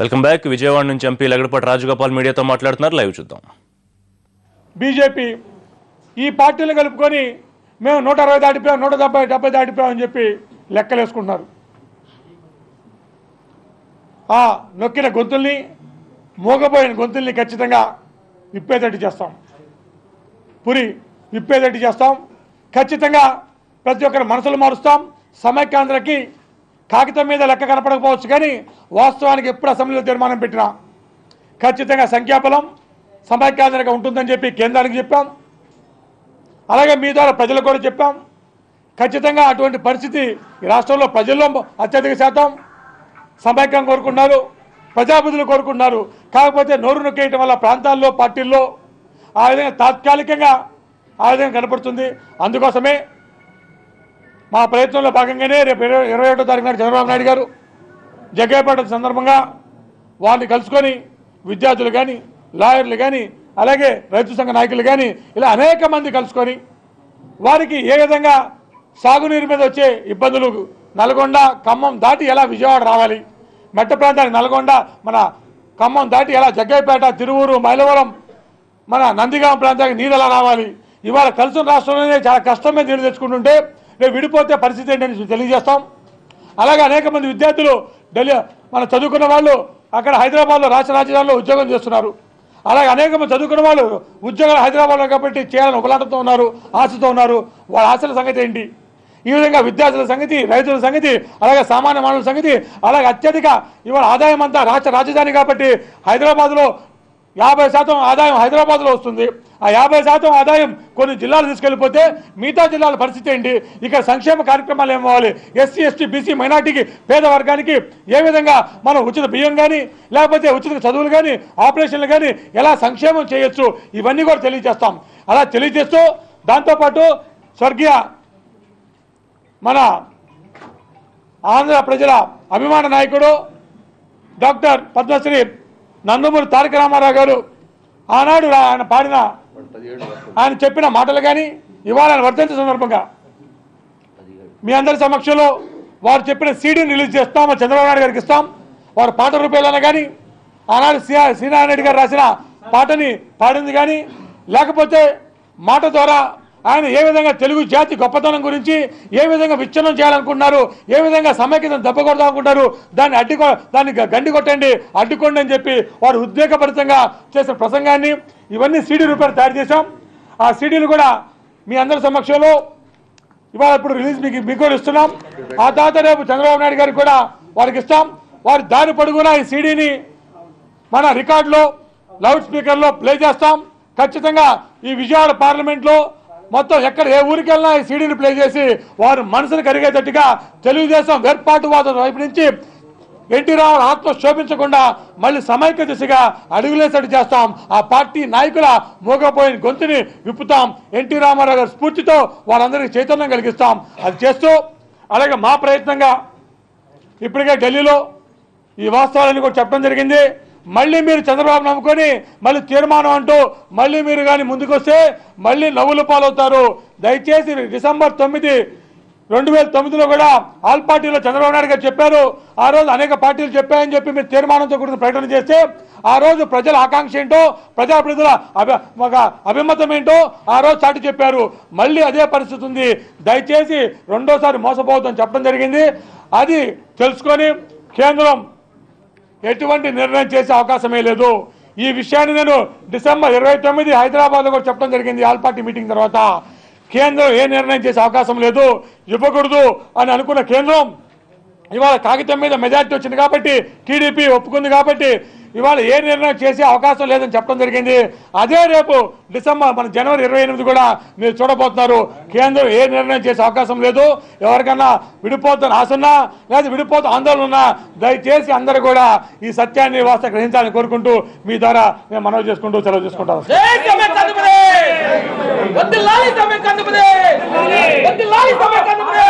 Welcome back Vijayawada నుంచి MP Lagadapati Rajagopal మీడియాతో మాట్లాడుతున్నారు లైవ్ చూద్దాం బీజేపీ ఈ పార్టీలు కలుపుకొని మేము నూట అరవై దాటిపోయాం నూట డెబ్బై డెబ్బై దాటిపోయామని చెప్పి లెక్కలేసుకుంటున్నారు ఆ నొక్కిన గొంతుల్ని మూగపోయిన గొంతుల్ని ఖచ్చితంగా విప్పేటట్టు చేస్తాం పురి విప్పేటట్టు చేస్తాం ఖచ్చితంగా ప్రతి ఒక్కరి మనసులు మారుస్తాం సమైక్యాంధ్రకి కాగితం మీద లెక్క కనపడకపోవచ్చు కానీ వాస్తవానికి ఎప్పుడు అసెంబ్లీలో తీర్మానం పెట్టినా ఖచ్చితంగా సంఖ్యాబలం సమైక్యాంధ్రంగా ఉంటుందని చెప్పి కేంద్రానికి చెప్పాం అలాగే మీ ద్వారా ప్రజలకు కూడా చెప్పాం ఖచ్చితంగా అటువంటి పరిస్థితి ఈ రాష్ట్రంలో ప్రజల్లో అత్యధిక శాతం సమైక్యం కోరుకున్నారు ప్రజాబుద్ధులు కోరుకున్నారు కాకపోతే నోరు నొక్కేయటం వల్ల ప్రాంతాల్లో పార్టీల్లో ఆ విధంగా తాత్కాలికంగా ఆ విధంగా కనపడుతుంది అందుకోసమే మా ప్రయత్నంలో భాగంగానే రేపు ఇరవై ఇరవై ఒకటో తారీఖు నాడు చంద్రబాబు నాయుడు గారు జగ్గయ్యపేట సందర్భంగా వారిని కలుసుకొని విద్యార్థులు కానీ లాయర్లు కానీ అలాగే రైతు సంఘ నాయకులు కానీ ఇలా అనేక మంది కలుసుకొని వారికి ఏ విధంగా సాగునీరు మీద వచ్చే ఇబ్బందులు నల్గొండ ఖమ్మం దాటి ఎలా విజయవాడ రావాలి మెట్ట ప్రాంతానికి నల్గొండ మన ఖమ్మం దాటి ఎలా జగ్గయ్యపేట తిరువూరు మైలవరం మన నందిగాం ప్రాంతానికి నీరు ఎలా రావాలి ఇవాళ కలిసిన రాష్ట్రంలోనే చాలా కష్టం మీద నీళ్లు తెచ్చుకుంటుంటే రేపు విడిపోతే పరిస్థితి ఏంటని తెలియజేస్తాం అలాగే అనేక మంది విద్యార్థులు ఢిల్లీ మన చదువుకున్న వాళ్ళు అక్కడ హైదరాబాద్లో రాష్ట్ర రాజధానిలో ఉద్యోగం చేస్తున్నారు అలాగే అనేక మంది చదువుకున్న వాళ్ళు ఉద్యోగాలు హైదరాబాద్లో కాబట్టి చేయాలని ఉపలాటంతో ఉన్నారు ఆశతో ఉన్నారు వాళ్ళ ఆశల సంగతి ఏంటి ఈ విధంగా విద్యార్థుల సంగతి రైతుల సంగతి అలాగే సామాన్య మానవుల సంగతి అలాగే అత్యధిక ఇవాళ ఆదాయం అంతా రాష్ట్ర రాజధాని కాబట్టి హైదరాబాద్లో యాభై శాతం ఆదాయం హైదరాబాద్లో వస్తుంది ఆ యాభై శాతం ఆదాయం కొన్ని జిల్లాలు తీసుకెళ్ళిపోతే మిగతా జిల్లాల పరిస్థితి ఏంటి ఇక్కడ సంక్షేమ కార్యక్రమాలు ఏమవ్వాలి ఎస్సీ ఎస్టీ బీసీ మైనార్టీకి పేద వర్గానికి ఏ విధంగా మనం ఉచిత బియ్యం కానీ లేకపోతే ఉచిత చదువులు కానీ ఆపరేషన్లు కానీ ఎలా సంక్షేమం చేయొచ్చు ఇవన్నీ కూడా తెలియజేస్తాం అలా తెలియజేస్తూ దాంతోపాటు స్వర్గీయ మన ఆంధ్ర ప్రజల అభిమాన నాయకుడు డాక్టర్ పద్మశ్రీ నందమూరి తారక రామారావు గారు ఆనాడు రా- ఆయన పాడిన ఆయన చెప్పిన మాటలు కానీ ఇవాళ ఆయన వర్ధంతి సందర్భంగా మీ అందరి సమక్షంలో వారు చెప్పిన సీడీని రిలీజ్ చేస్తాం మా చంద్రబాబు నాయుడు గారికి ఇస్తాం వారు పాట రూపాయలైనా కానీ ఆనాడు శ్రీ శ్రీనారాయణ రెడ్డి గారు రాసిన పాటని పాడింది కానీ లేకపోతే మాట ద్వారా ఆయన ఏ విధంగా తెలుగు జాతి గొప్పతనం గురించి ఏ విధంగా విచ్ఛిన్నం చేయాలనుకుంటున్నారు ఏ విధంగా సమైక్యతను దెబ్బకొడదాం అనుకుంటారు దాన్ని అడ్డు దాన్ని గ- గండి కొట్టండి అడ్డుకోండి అని చెప్పి వారు ఉద్వేగభరితంగా చేసిన ప్రసంగాన్ని ఇవన్నీ సీడీ రూపాయలు తయారు చేశాం ఆ సీడీలు కూడా మీ అందరి సమక్షంలో ఇవాళ ఇప్పుడు రిలీజ్ మీకు మీకు కూడా ఇస్తున్నాం ఆ తర్వాత రేపు చంద్రబాబు నాయుడు గారికి కూడా వారికి ఇస్తాం వారి దారి పొడుగునా ఈ సీడీని మన రికార్డులో లౌడ్ స్పీకర్లో ప్లే చేస్తాం ఖచ్చితంగా ఈ విజయవాడ పార్లమెంట్లో మొత్తం ఎక్కడ ఏ ఊరికి వెళ్ళినా ఈ సీడీని ప్లే చేసి వారు మనసును కరిగేటట్టుగా తెలుగుదేశం వేర్పాటువాదం వైపు నుంచి ఎన్టీ రావు ఆత్మ శోభించకుండా మళ్ళీ సమైక్య దిశగా అడుగులేసట్టు చేస్తాం ఆ పార్టీ నాయకుల మూగపోయిన గొంతుని విప్పుతాం ఎన్టీ రామారావు గారి స్ఫూర్తితో వారందరికీ చైతన్యం కలిగిస్తాం అది చేస్తూ అలాగే మా ప్రయత్నంగా ఇప్పటికే ఢిల్లీలో ఈ వాస్తవాలన్నీ కూడా చెప్పడం జరిగింది మళ్ళీ మీరు చంద్రబాబు నమ్ముకొని మళ్ళీ తీర్మానం అంటూ మళ్ళీ మీరు కానీ ముందుకొస్తే మళ్ళీ నవ్వులు పాలవుతారు దయచేసి డిసెంబర్ తొమ్మిది రెండు వేల తొమ్మిదిలో కూడా ఆల్ పార్టీలో చంద్రబాబు నాయుడు గారు చెప్పారు ఆ రోజు అనేక పార్టీలు చెప్పాయని చెప్పి మీరు తీర్మానంతో కూడిన ప్రకటన చేస్తే ఆ రోజు ప్రజల ఆకాంక్ష ఏంటో ప్రజాప్రతినిధుల అభి ఒక అభిమతం ఏంటో ఆ రోజు చాటి చెప్పారు మళ్ళీ అదే పరిస్థితి ఉంది దయచేసి రెండోసారి మోసపోవద్దని చెప్పడం జరిగింది అది తెలుసుకొని కేంద్రం ఎటువంటి నిర్ణయం చేసే అవకాశమే లేదు ఈ విషయాన్ని నేను డిసెంబర్ ఇరవై తొమ్మిది హైదరాబాద్లో కూడా చెప్పడం జరిగింది ఆల్ పార్టీ మీటింగ్ తర్వాత కేంద్రం ఏ నిర్ణయం చేసే అవకాశం లేదు ఇవ్వకూడదు అని అనుకున్న కేంద్రం ఇవాళ కాగితం మీద మెజార్టీ వచ్చింది కాబట్టి టీడీపీ ఒప్పుకుంది కాబట్టి ఇవాళ ఏ నిర్ణయం చేసే అవకాశం లేదని చెప్పడం జరిగింది అదే రేపు డిసెంబర్ మన జనవరి ఇరవై ఎనిమిది కూడా మీరు చూడబోతున్నారు కేంద్రం ఏ నిర్ణయం చేసే అవకాశం లేదు ఎవరికన్నా విడిపోతున్న ఆశ ఉన్నా లేదా విడిపోతు ఆందోళన ఉన్నా దయచేసి అందరూ కూడా ఈ సత్యాన్ని వాస్త గ్రహించాలని కోరుకుంటూ మీ ద్వారా మేము మనవి చేసుకుంటూ సెలవు చేసుకుంటాం జై సమ్మె కందుపురే వద్దులాలి సమ్మె కందుపురే వద్దులాలి సమ్మె కందుపురే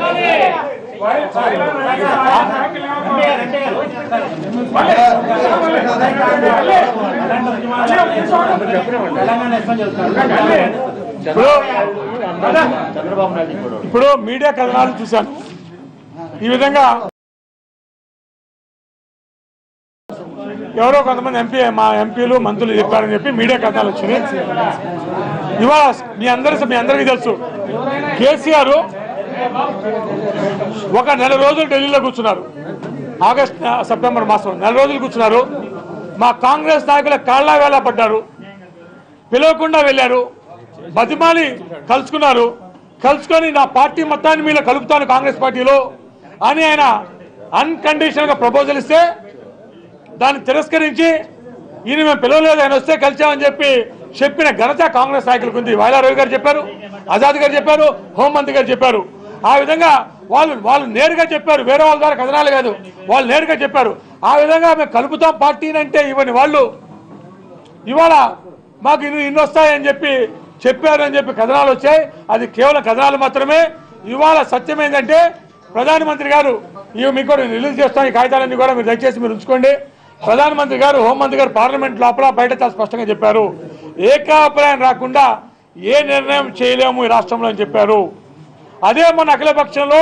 ఇప్పుడు ఇప్పుడు మీడియా కథనాలు చూశాను ఈ విధంగా ఎవరో కొంతమంది ఎంపీ మా ఎంపీలు మంత్రులు చెప్పారని చెప్పి మీడియా కథనాలు వచ్చినాయి ఇవాళ మీ అందరి మీ అందరికీ తెలుసు కేసీఆర్ ఒక నెల రోజులు ఢిల్లీలో కూర్చున్నారు ఆగస్ట్ సెప్టెంబర్ మాసం నెల రోజులు కూర్చున్నారు మా కాంగ్రెస్ నాయకుల కాళ్ళ వేళ పడ్డారు పిలవకుండా వెళ్ళారు బతిమాలి కలుసుకున్నారు కలుసుకొని నా పార్టీ మొత్తాన్ని మీలో కలుపుతాను కాంగ్రెస్ పార్టీలో అని ఆయన అన్కండిషనల్గా ప్రపోజల్ ఇస్తే దాన్ని తిరస్కరించి ఈయన మేము పిలవలేదు ఆయన వస్తే కలిసామని చెప్పి చెప్పిన ఘనత కాంగ్రెస్ నాయకులకు ఉంది వైలారావు గారు చెప్పారు ఆజాద్ గారు చెప్పారు హోంమంత్రి గారు చెప్పారు ఆ విధంగా వాళ్ళు వాళ్ళు నేరుగా చెప్పారు వేరే వాళ్ళ ద్వారా కథనాలు కాదు వాళ్ళు నేరుగా చెప్పారు ఆ విధంగా మేము కలుపుతాం పార్టీని అంటే ఇవన్నీ వాళ్ళు ఇవాళ మాకు ఇన్ని ఇన్ని వస్తాయని చెప్పి చెప్పారని చెప్పి కథనాలు వచ్చాయి అది కేవలం కథనాలు మాత్రమే ఇవాళ సత్యం ఏంటంటే ప్రధానమంత్రి గారు ఇవి మీకు కూడా రిలీజ్ చేస్తాను ఈ కాగితాలన్నీ కూడా మీరు దయచేసి మీరు ఉంచుకోండి ప్రధానమంత్రి గారు హోంమంత్రి గారు పార్లమెంట్ లోపల బయట చాలా స్పష్టంగా చెప్పారు ఏకాభిప్రాయం రాకుండా ఏ నిర్ణయం చేయలేము ఈ రాష్ట్రంలో అని చెప్పారు అదే మన అఖిలపక్షంలో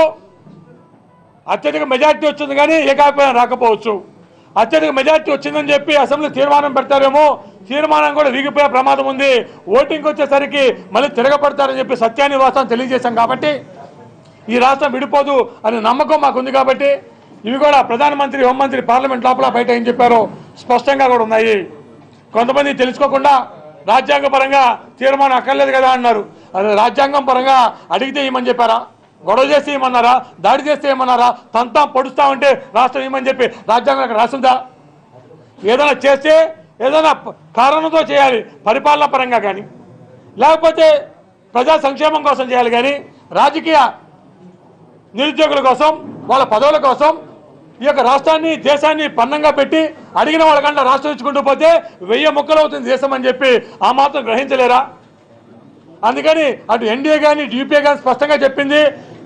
అత్యధిక మెజార్టీ వచ్చింది కానీ ఏకాభిప్రాయం రాకపోవచ్చు అత్యధిక మెజార్టీ వచ్చిందని చెప్పి అసెంబ్లీ తీర్మానం పెడతారేమో తీర్మానం కూడా వీగిపోయే ప్రమాదం ఉంది ఓటింగ్కి వచ్చేసరికి మళ్ళీ తిరగబడతారని చెప్పి సత్యాన్ని వాస్తవం తెలియజేశాం కాబట్టి ఈ రాష్ట్రం విడిపోదు అనే నమ్మకం మాకు ఉంది కాబట్టి ఇవి కూడా ప్రధానమంత్రి హోంమంత్రి పార్లమెంట్ లోపల బయట ఏం చెప్పారో స్పష్టంగా కూడా ఉన్నాయి కొంతమంది తెలుసుకోకుండా రాజ్యాంగ పరంగా తీర్మానం అక్కర్లేదు కదా అన్నారు అదే రాజ్యాంగం పరంగా అడిగితే ఇవ్వమని చెప్పారా గొడవ చేస్తే ఇవ్వమన్నారా దాడి చేస్తే ఏమన్నారా తంతా పొడుస్తామంటే రాష్ట్రం ఇవ్వమని చెప్పి రాజ్యాంగం అక్కడ రాసిందా ఏదైనా చేస్తే ఏదైనా ప- కారణంతో చేయాలి పరిపాలన పరంగా కానీ లేకపోతే ప్రజా సంక్షేమం కోసం చేయాలి కానీ రాజకీయ నిరుద్యోగుల కోసం వాళ్ళ పదవుల కోసం ఈ యొక్క రాష్ట్రాన్ని దేశాన్ని పన్నంగా పెట్టి అడిగిన వాళ్ళకంటే రాష్ట్రం ఇచ్చుకుంటూ పోతే వెయ్యి ముక్కలు అవుతుంది దేశం అని చెప్పి ఆ మాత్రం గ్రహించలేరా అందుకని అటు ఎన్డీఏ కానీ యూపీఏ కానీ స్పష్టంగా చెప్పింది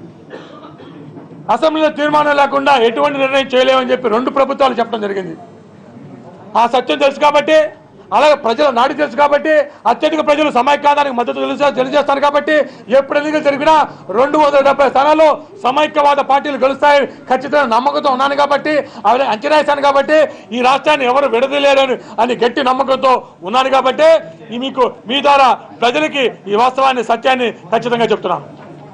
అసెంబ్లీలో తీర్మానం లేకుండా ఎటువంటి నిర్ణయం చేయలేమని చెప్పి రెండు ప్రభుత్వాలు చెప్పడం జరిగింది ఆ సత్యం తెలుసు కాబట్టి అలాగే ప్రజల నాడి తెలుసు కాబట్టి అత్యధిక ప్రజలు సమైక్యవాదానికి మద్దతు తెలుసు తెలియజేస్తారు కాబట్టి ఎప్పుడు ఎన్నికలు జరిగినా రెండు వందల డెబ్బై స్థానాల్లో సమైక్యవాద పార్టీలు గెలుస్తాయి ఖచ్చితంగా నమ్మకంతో ఉన్నాను కాబట్టి అవి అంచనా వేశాను కాబట్టి ఈ రాష్ట్రాన్ని ఎవరు విడదలేరని అని గట్టి నమ్మకంతో ఉన్నాను కాబట్టి ఈ మీకు మీ ద్వారా ప్రజలకి ఈ వాస్తవాన్ని సత్యాన్ని ఖచ్చితంగా చెప్తున్నాను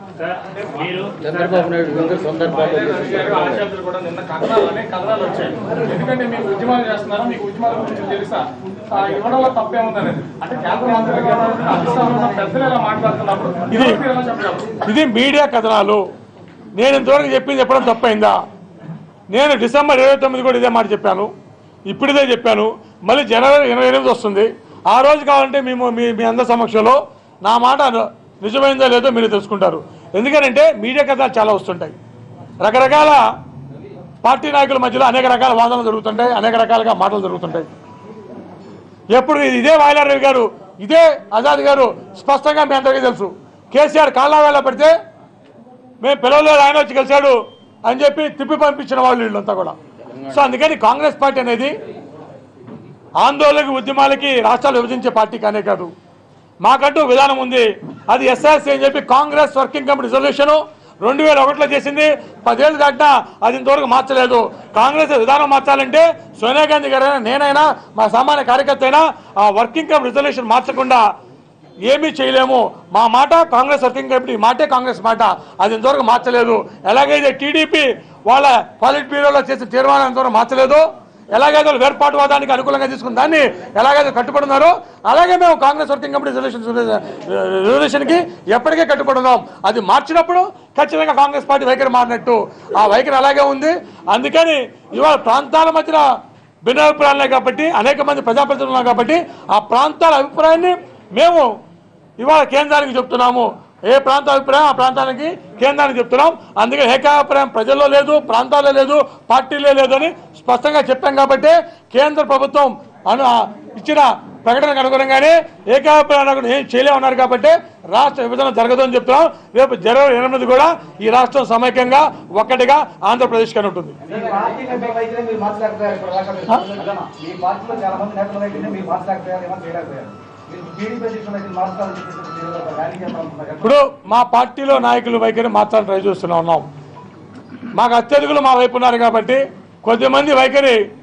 చంద్రబాబు నాయుడు వివిధ సందర్భాల్లో ఆశాలు కూడా నిన్న కథనాలు అనేక కథనాలు వచ్చాయి ఎందుకంటే మీకు ఉద్యమాలు చేస్తున్నారు మీకు ఉద్యమాల గురించి తెలుసా ఆ, ఇవ్వడంలో తప్పేముందనేది అంటే కేంద్ర మంత్రులకు ఏమవుతుంది అధిష్టానంలో ఉన్న పెద్దలు ఇలా మాట్లాడుతున్నప్పుడు ఇది- ఎవరికి ఎలా చెప్పగలరు ఇది మీడియా కథనాలు నేను ఇంతవరకు చెప్పింది చెప్పడం తప్పైందా నేను డిసెంబర్ ఇరవై తొమ్మిది కూడా ఇదే మాట చెప్పాను ఇప్పుడు ఇదే చెప్పాను మళ్ళీ జనవరి ఇరవై ఎనిమిది వస్తుంది ఆ రోజు కావాలంటే మేము మీ మీ అందరి సమక్షంలో నా మాట నిజమైందో లేదో మీరు తెలుసుకుంటారు ఎందుకంటే మీడియా కథనాలు చాలా వస్తుంటాయి రకరకాల పార్టీ నాయకుల మధ్యలో అనేక రకాల వాదనలు జరుగుతుంటాయి అనేక రకాలుగా మాటలు జరుగుతుంటాయి ఎప్పుడు ఇది- ఇదే వాయిలారావు గారు ఇదే ఆజాద్ గారు స్పష్టంగా మీ అందరికీ తెలుసు కేసీఆర్ కాళ్ళ వేళ పెడితే మేము పిలవలేదు ఆయన వచ్చి కలిశాడు అని చెప్పి తిప్పి పంపించిన వాళ్ళు వీళ్ళంతా కూడా సో అందుకని కాంగ్రెస్ పార్టీ అనేది ఆందోళనకి ఉద్యమాలకి రాష్ట్రాలు విభజించే పార్టీ కానే కాదు మాకంటూ విధానం ఉంది అది ఎస్ఆర్సీ అని చెప్పి కాంగ్రెస్ వర్కింగ్ కమిటీ రిజల్యూషన్ రెండు వేల ఒకటిలో చేసింది పదేళ్ళు దాటినా అది ఇంతవరకు మార్చలేదు కాంగ్రెస్ విధానం మార్చాలంటే సోనియా గాంధీ గారైనా నేనైనా మా సామాన్య కార్యకర్త అయినా ఆ వర్కింగ్ కమిటీ రిజల్యూషన్ మార్చకుండా ఏమీ చేయలేము మా మాట కాంగ్రెస్ వర్కింగ్ కమిటీ మాటే కాంగ్రెస్ మాట అది ఇంతవరకు మార్చలేదు ఎలాగైతే టీడీపీ వాళ్ళ పాలిట్ బ్యూరోలో చేసిన తీర్మానం ఇంతవరకు మార్చలేదు ఎలాగైతే వాళ్ళు వేర్పాటువాదానికి అనుకూలంగా తీసుకున్న దాన్ని ఎలాగైతే కట్టుబడున్నారో అలాగే మేము కాంగ్రెస్ వర్కింగ్ కమిటీ రిజల్యూషన్ రిజల్యూషన్కి ఎప్పటికే కట్టుబడి ఉన్నాం అది మార్చినప్పుడు ఖచ్చితంగా కాంగ్రెస్ పార్టీ వైఖరి మారినట్టు ఆ వైఖరి అలాగే ఉంది అందుకని ఇవాళ ప్రాంతాల మధ్యన భిన్నాభిప్రాయాలే కాబట్టి అనేక మంది ప్రజాప్రతినిధులు ఉన్నారు కాబట్టి ఆ ప్రాంతాల అభిప్రాయాన్ని మేము ఇవాళ కేంద్రానికి చెప్తున్నాము ఏ ప్రాంత అభిప్రాయం ఆ ప్రాంతానికి కేంద్రానికి చెప్తున్నాం అందుకే ఏకాభిప్రాయం ప్రజల్లో లేదు ప్రాంతాల్లో లేదు పార్టీలో లేదు అని స్పష్టంగా చెప్పాం కాబట్టి కేంద్ర ప్రభుత్వం అను ఇచ్చిన ప్రకటనకు అనుగుణంగానే ఏకాభిప్రాయం అనుగుణంగా ఏం చేయలేమన్నారు కాబట్టి రాష్ట్ర విభజన జరగదు అని చెప్తున్నాం రేపు జనవరి ఎనిమిది కూడా ఈ రాష్ట్రం సమైక్యంగా ఒక్కటిగా ఆంధ్రప్రదేశ్ కని ఉంటుంది మీ పార్టీ నేతల వైఖరి మీరు మార్చలేకపోయారు ఇప్పుడు అలాగా మీరు మీ పార్టీలో చాలా మంది నేతల వైఖరిని మీరు మార్చలేకపోయారు ఏమో చేయలేకపోయారు మీరు టీడీపీ అధ్యక్షుల వైఖరి మార్చాలని చెప్పేసి మీరు ఒక ర్యాలీ చేయాలనుకుంటున్నారు కదా. ఇప్పుడు మా పార్టీలో నాయకుల వైఖరి మార్చాలని ట్రై చేస్తూనే ఉన్నాం మాకు అత్యధికులు మా వైపు ఉన్నారు కాబట్టి కొద్దిమంది వైఖరి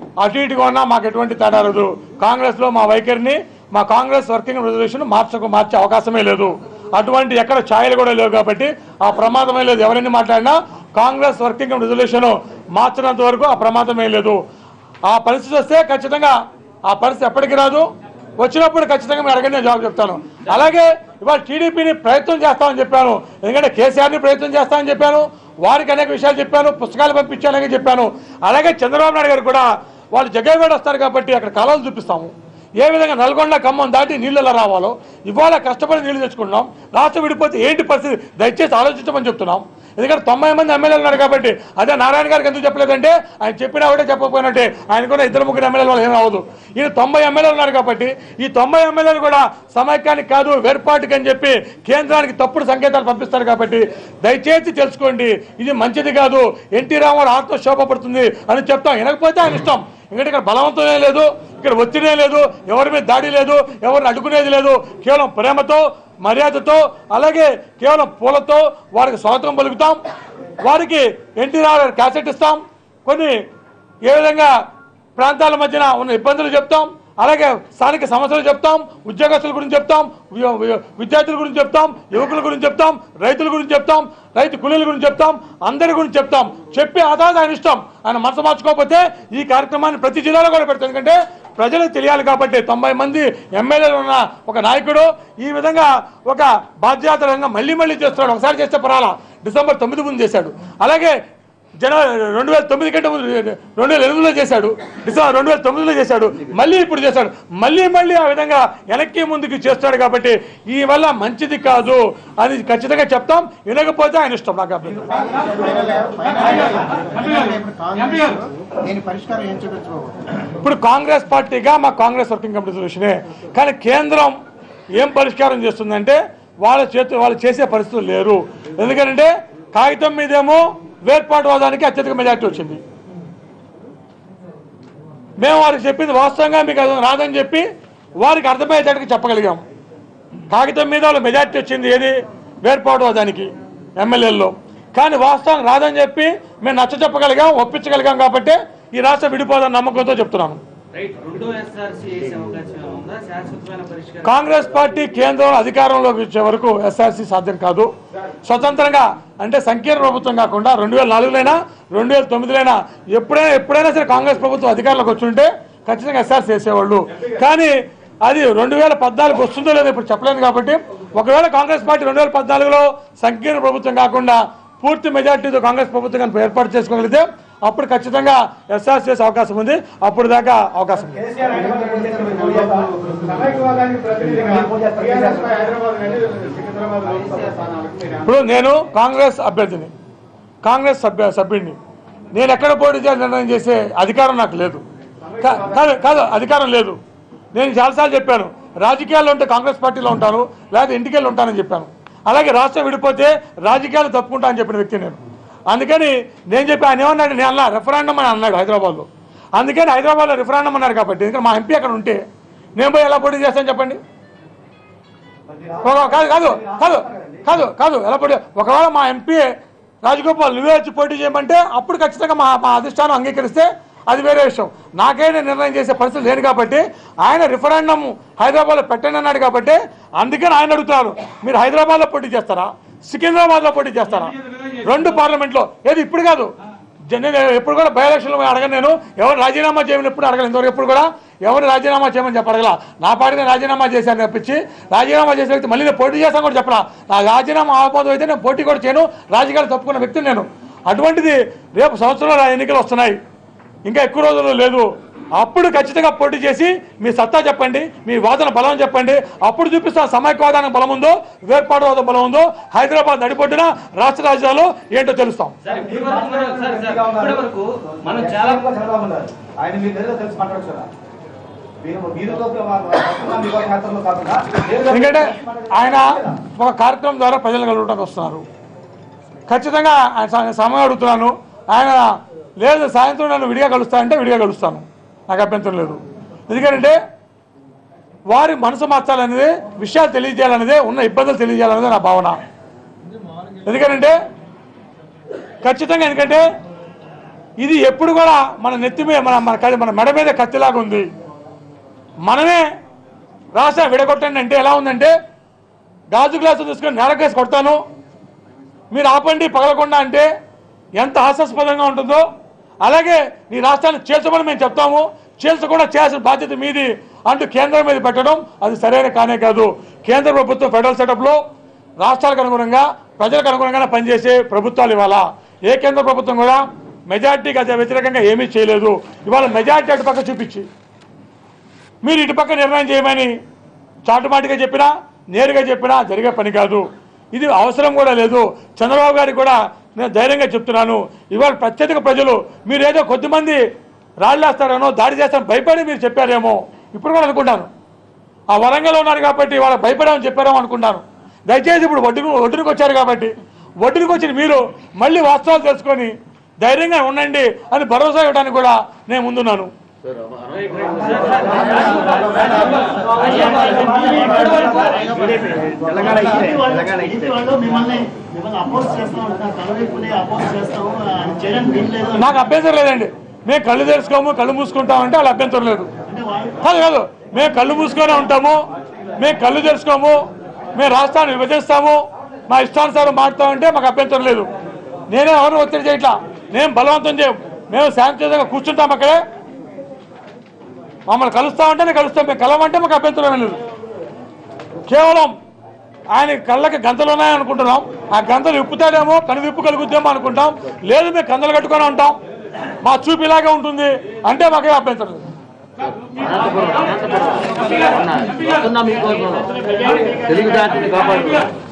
అటు ఇటుగా ఉన్నా మాకు ఎటువంటి తేడా లేదు కాంగ్రెస్లో మా వైఖరిని మా కాంగ్రెస్ వర్కింగ్ రెజల్యూషన్ మార్చకు మార్చే అవకాశమే లేదు అటువంటి ఎక్కడ ఛాయలు కూడా లేవు కాబట్టి ఆ ప్రమాదమే లేదు ఎవరైనా మాట్లాడినా కాంగ్రెస్ వర్కింగ్ రెజల్యూషన్ మార్చినంత వరకు ఆ ప్రమాదమే లేదు ఆ పరిస్థితి వస్తే ఖచ్చితంగా ఆ పరిస్థితి ఎప్పటికి రాదు వచ్చినప్పుడు ఖచ్చితంగా మీరు అడగండి నేను జవాబు చెప్తాను అలాగే ఇవాళ టీడీపీని ప్రయత్నం చేస్తామని చెప్పాను ఎందుకంటే కేసీఆర్ని ప్రయత్నం చేస్తామని చెప్పాను వారికి అనేక విషయాలు చెప్పాను పుస్తకాలు పంపించాలని చెప్పాను అలాగే చంద్రబాబు నాయుడు గారు కూడా వాళ్ళు జగ్గైగూడ వస్తారు కాబట్టి అక్కడ కాలువలు చూపిస్తాము ఏ విధంగా నల్గొండ ఖమ్మం దాటి నీళ్ళు ఎలా రావాలో ఇవాళ కష్టపడి నీళ్లు తెచ్చుకుంటున్నాం రాష్ట్రం విడిపోతే ఏంటి పరిస్థితి దయచేసి ఆలోచించమని చెప్తున్నాం ఎందుకంటే తొంభై మంది ఎమ్మెల్యేలు ఉన్నారు కాబట్టి అదే నారాయణ గారికి ఎందుకు చెప్పలేదంటే ఆయన చెప్పినా ఒకటే చెప్పకపోయినట్టే ఆయన కూడా ఇద్దరు ముగ్గురు ఎమ్మెల్యేలు వాళ్ళు ఏం అవ్వదు ఈయన తొంభై ఎమ్మెల్యేలు ఉన్నారు కాబట్టి ఈ తొంభై ఎమ్మెల్యేలు కూడా సమైక్యానికి కాదు వేర్పాటుకి అని చెప్పి కేంద్రానికి తప్పుడు సంకేతాలు పంపిస్తారు కాబట్టి దయచేసి తెలుసుకోండి ఇది మంచిది కాదు ఎన్టీ రామారావు ఆత్మ శోభపడుతుంది అని చెప్తాం వినకపోతే ఆయన ఇష్టం ఎందుకంటే ఇక్కడ బలవంతమే లేదు ఇక్కడ ఒత్తిడే లేదు ఎవరి మీద దాడి లేదు ఎవరిని అడ్డుకునేది లేదు కేవలం ప్రేమతో మర్యాదతో అలాగే కేవలం పూలతో వారికి స్వాగతం పలుకుతాం వారికి ఎన్టీ రామారావు క్యాసెట్ ఇస్తాం కొన్ని ఏ విధంగా ప్రాంతాల మధ్యన ఉన్న ఇబ్బందులు చెప్తాం అలాగే స్థానిక సమస్యలు చెప్తాం ఉద్యోగస్తుల గురించి చెప్తాం వి- వి- విద్యార్థుల గురించి చెప్తాం యువకుల గురించి చెప్తాం రైతుల గురించి చెప్తాం రైతు కూలీల గురించి చెప్తాం అందరి గురించి చెప్తాం చెప్పి ఆ తర్వాత ఆయన ఇష్టం ఆయన మనసు మార్చుకోకపోతే ఈ కార్యక్రమాన్ని ప్రతి జిల్లాలో కూడా పెడతాం ఎందుకంటే ప్రజలకు తెలియాలి కాబట్టి తొంభై మంది ఎమ్మెల్యేలు ఉన్న ఒక నాయకుడు ఈ విధంగా ఒక బాధ్యతరంగా మళ్ళీ మళ్ళీ చేస్తున్నాడు ఒకసారి చేస్తే పరాలా డిసెంబర్ తొమ్మిది ముందు చేశాడు అలాగే జనవరి రెండు వేల తొమ్మిది కంటే ముందు రెండు వేల ఎనిమిదిలో చేశాడు డిసెంబర్ రెండు వేల తొమ్మిదిలో చేశాడు మళ్ళీ ఇప్పుడు చేశాడు మళ్ళీ మళ్ళీ ఆ విధంగా వెనక్కి ముందుకు చేస్తాడు కాబట్టి ఈ వల్ల మంచిది కాదు అని ఖచ్చితంగా చెప్తాం వినకపోతే ఆయన ఇష్టం నాకు అభ్యంతరం దీని పరిష్కారం ఏం చూపించబోతుంది ఇప్పుడు కాంగ్రెస్ పార్టీగా మా కాంగ్రెస్ వర్కింగ్ కమిటీ సొల్యూషనే కానీ కేంద్రం ఏం పరిష్కారం చేస్తుందంటే వాళ్ళ చేతి వాళ్ళు చేసే పరిస్థితులు లేరు ఎందుకంటే కాగితం మీదేమో వేర్పాటువాదానికి అత్యధిక మెజార్టీ వచ్చింది మేము వారికి చెప్పింది వాస్తవంగా మీకు అది రాదని చెప్పి వారికి అర్థమయ్యేటట్టుగా చెప్పగలిగాం కాగితం మీద వాళ్ళ మెజార్టీ వచ్చింది ఏది వేర్పాటువాదానికి ఎమ్మెల్యేల్లో కానీ వాస్తవం రాదని చెప్పి మేము నచ్చ చెప్పగలిగాం ఒప్పించగలిగాం కాబట్టి ఈ రాష్ట్రం విడిపోదని నమ్మకంతో చెప్తున్నాను రైట్ రెండో ఎస్ఆర్సీ వేసే అవకాశం ఏమైనా ఉందా శాశ్వతమైన పరిష్కారం కాంగ్రెస్ పార్టీ కేంద్రం అధికారంలోకి వచ్చే వరకు ఎస్ఆర్సీ సాధ్యం కాదు స్వతంత్రంగా అంటే సంకీర్ణ ప్రభుత్వం కాకుండా రెండు వేల నాలుగులైనా రెండు వేల తొమ్మిదిలైనా ఎప్పుడైనా ఎప్పుడైనా సరే కాంగ్రెస్ ప్రభుత్వం అధికారంలోకి వచ్చి ఉంటే ఖచ్చితంగా ఎస్ఆర్సీ వేసేవాళ్ళు కానీ అది రెండు వేల పద్నాలుగు వస్తుందో లేదో ఇప్పుడు చెప్పలేను కాబట్టి ఒకవేళ కాంగ్రెస్ పార్టీ రెండు వేల పద్నాలుగులో సంకీర్ణ ప్రభుత్వం కాకుండా పూర్తి మెజార్టీతో కాంగ్రెస్ ప్రభుత్వం కనుక ఏర్పాటు చేసుకోగలిగితే అప్పుడు ఖచ్చితంగా ఎస్ఆర్సీ చేసే అవకాశం ఉంది అప్పుడు దాకా అవకాశం ఉంది కేసీఆర్ హైదరాబాద్ పోటీ చేస్తే మీరు పోటీ చేస్తారు. సమైక్యవాదానికి ప్రతినిధిగా మీరు పోటీ చేస్తారు, టీఆర్ఎస్ కేసీఆర్. పై హైదరాబాద్ నుండి సికింద్రాబాద్ లోక్సభ స్థానాలకు మీరు ఇప్పుడు నేను కాంగ్రెస్ అభ్యర్థిని కాంగ్రెస్ సభ్య సభ్యుడిని నేను ఎక్కడ పోటీ చేయాలని నిర్ణయం చేసే అధికారం నాకు లేదు కా- కాదు కాదు అధికారం లేదు నేను చాలాసార్లు చెప్పాను రాజకీయాల్లో ఉంటే కాంగ్రెస్ పార్టీలో ఉంటాను లేదా ఇంటికి వెళ్ళి ఉంటానని చెప్పాను అలాగే రాష్ట్రం విడిపోతే రాజకీయాలు తప్పుకుంటా అని చెప్పిన వ్యక్తి నేను అందుకని నేను చెప్పి ఆయన ఏమన్నాడు నేను అన్నా రెఫరాండం అని అన్నాడు హైదరాబాద్లో అందుకని హైదరాబాద్లో రిఫరాండం అన్నారు కాబట్టి ఎందుకంటే మా ఎంపీ అక్కడ ఉంటే నేను పోయి ఎలా పోటీ చేస్తాను చెప్పండి ఒక- కాదు కాదు కాదు కాదు కాదు ఎలా పోటీ ఒకవేళ మా ఎంపీ రాజగోపాల్ నువ్వే వచ్చి పోటీ చేయమంటే అప్పుడు ఖచ్చితంగా మా మా అధిష్టానం అంగీకరిస్తే అది వేరే విషయం నాకే నేను నిర్ణయం చేసే పరిస్థితి లేదు కాబట్టి ఆయన రిఫరెండం హైదరాబాద్లో పెట్టండి అన్నాడు కాబట్టి అందుకని ఆయన అడుగుతున్నారు మీరు హైదరాబాద్లో పోటీ చేస్తారా సికింద్రాబాద్లో పోటీ చేస్తారా రెండు పార్లమెంట్లో ఏది ఇప్పుడు కాదు జ- నేను ఎప్పుడు కూడా బై ఎలక్షన్లో అడగను నేను ఎవరు రాజీనామా చేయమని ఎప్పుడు అడగను ఇంతవరకు ఎప్పుడు కూడా ఎవరు రాజీనామా చేయమని చెప్ప అడగల నా పాటి నేను రాజీనామా చేశాను తప్పించి రాజీనామా చేసిన వ్యక్తి మళ్ళీ నేను పోటీ చేస్తాను కూడా చెప్పలా నా రాజీనామా ఆపోదు అయితే నేను పోటీ కూడా చేయను రాజకీయాలు తప్పుకున్న వ్యక్తిని నేను అటువంటిది రేపు సంవత్సరంలో ఎన్నికలు వస్తున్నాయి ఇంకా ఎక్కువ రోజులు లేదు అప్పుడు ఖచ్చితంగా పోటీ చేసి మీ సత్తా చెప్పండి మీ వాదన బలం చెప్పండి అప్పుడు చూపిస్తాం సమైక్యవాదానికి బలం ఉందో వేర్పాటువాదం బలం ఉందో హైదరాబాద్ నడిపొడ్డున రాష్ట్ర రాజధానిలో ఏంటో తెలుస్తాం సార్ ఇప్పటి వరకు మనం- సార్ సార్ ఇప్పటి వరకు మనం చాలా చాలా చంద్రబాబు ఉన్నారు ఆయన మీరు నేరుగా తెలిసి మాట్లాడచ్చు కదా మీరు మీరుతో మీ నేతల్లో కాకుండా నేరుగా ఎందుకంటే మాట్లాడచ్చు. ఆయన ఒక కార్యక్రమం ద్వారా ప్రజలు కలవడానికి వస్తున్నారు ఖచ్చితంగా ఆయన స- సమయం అడుగుతున్నాను ఆయన లేదు సాయంత్రం నన్ను విడిగా కలుస్తానంటే విడిగా కలుస్తాను నాకు అభ్యంతరం లేదు ఎందుకంటే వారి మనసు మార్చాలనేది విషయాలు తెలియజేయాలనేదే ఉన్న ఇబ్బందులు తెలియజేయాలనేదే నా భావన ఎందుకంటే ఖచ్చితంగా ఎందుకంటే ఇది ఎప్పుడు కూడా మన నెత్తి మీద మన మన కత్తి- మన మెడ మీద కత్తిలాగా ఉంది మనమే రాష్ట్రం విడగొట్టండి అంటే ఎలా ఉందంటే గాజు గ్లాసు తీసుకొని నేలకేసి కొడతాను మీరు ఆపండి పగలకుండా అంటే ఎంత హాస్యాస్పదంగా ఉంటుందో అలాగే ఈ రాష్ట్రాన్ని చేర్చమని మేము చెప్తాము చేర్చకుండా చేయాల్సిన బాధ్యత మీది అంటూ కేంద్రం మీద పెట్టడం అది సరైన కానే కాదు కేంద్ర ప్రభుత్వం ఫెడరల్ సెటప్లో రాష్ట్రాలకు అనుగుణంగా ప్రజలకు అనుగుణంగానే పనిచేసే ప్రభుత్వాలు ఇవాళ ఏ కేంద్ర ప్రభుత్వం కూడా మెజార్టీకి అదే వ్యతిరేకంగా ఏమీ చేయలేదు ఇవాళ మెజార్టీ అటు పక్క చూపించి మీరు ఇటు పక్క నిర్ణయం చేయమని చాటుమాటిగా చెప్పినా నేరుగా చెప్పినా జరిగే పని కాదు ఇది అవసరం కూడా లేదు చంద్రబాబు గారికి కూడా నేను ధైర్యంగా చెప్తున్నాను ఇవాళ ప్రత్యేక ప్రజలు మీరు ఏదో కొద్దిమంది రాళ్ళేస్తారనో దాడి చేస్తారని భయపడి మీరు చెప్పారేమో ఇప్పుడు కూడా అనుకుంటాను ఆ వరంగల్ ఉన్నారు కాబట్టి వాళ్ళ భయపడామని చెప్పారేమో అనుకుంటాను దయచేసి ఇప్పుడు ఒడ్డుకు ఒడ్డుకు వచ్చారు కాబట్టి ఒడ్డుకు వచ్చిన మీరు మళ్ళీ వాస్తవాలు తెలుసుకొని ధైర్యంగా ఉండండి అని భరోసా ఇవ్వడానికి కూడా నేను ముందున్నాను ఇది వాళ్ళు మిమ్మల్ని మిమ్మల్ని అపోజ్ చేస్తాం అంటున్నారు కలవైపుని అపోజ్ చేస్తాము అని చేయడానికి వీలు లేదు అని. నాకు అభ్యంతరం లేదండి మేము కళ్ళు తెరుచుకోము కళ్ళు మూసుకుంటామంటే వాళ్ళ అభ్యంతరం లేదు అంటే వాళ్ళు కాదు కాదు మేము కళ్ళు మూసుకొని ఉంటాము మేము కళ్ళు తెరుచుకోము మేము రాష్ట్రాన్ని విభజిస్తాము మా ఇష్టానుసారం మాట్లాడతామంటే మాకు అభ్యంతరం లేదు నేనే ఎవరు ఒత్తిడి చేయట్లా మేము బలవంతం చేయం మేము శాంతియుతంగా కూర్చుంటాం అక్కడే మమ్మల్ని కలుస్తామంటేనే కలుస్తాం మేము కలవంటే మాకు అభ్యంతరం లేదు కేవలం ఆయన కళ్ళకి గంతలు ఉన్నాయనుకుంటున్నాం ఆ గంతలు విప్పుతాడేమో కను విప్పు కలుగుద్దేమో అనుకుంటాం లేదు మేము కందలు కట్టుకొని ఉంటాం మా చూపు ఇలాగే ఉంటుంది అంటే మాకే అభ్యంతరం లేదు తెలుగు జాతిని కాపాడు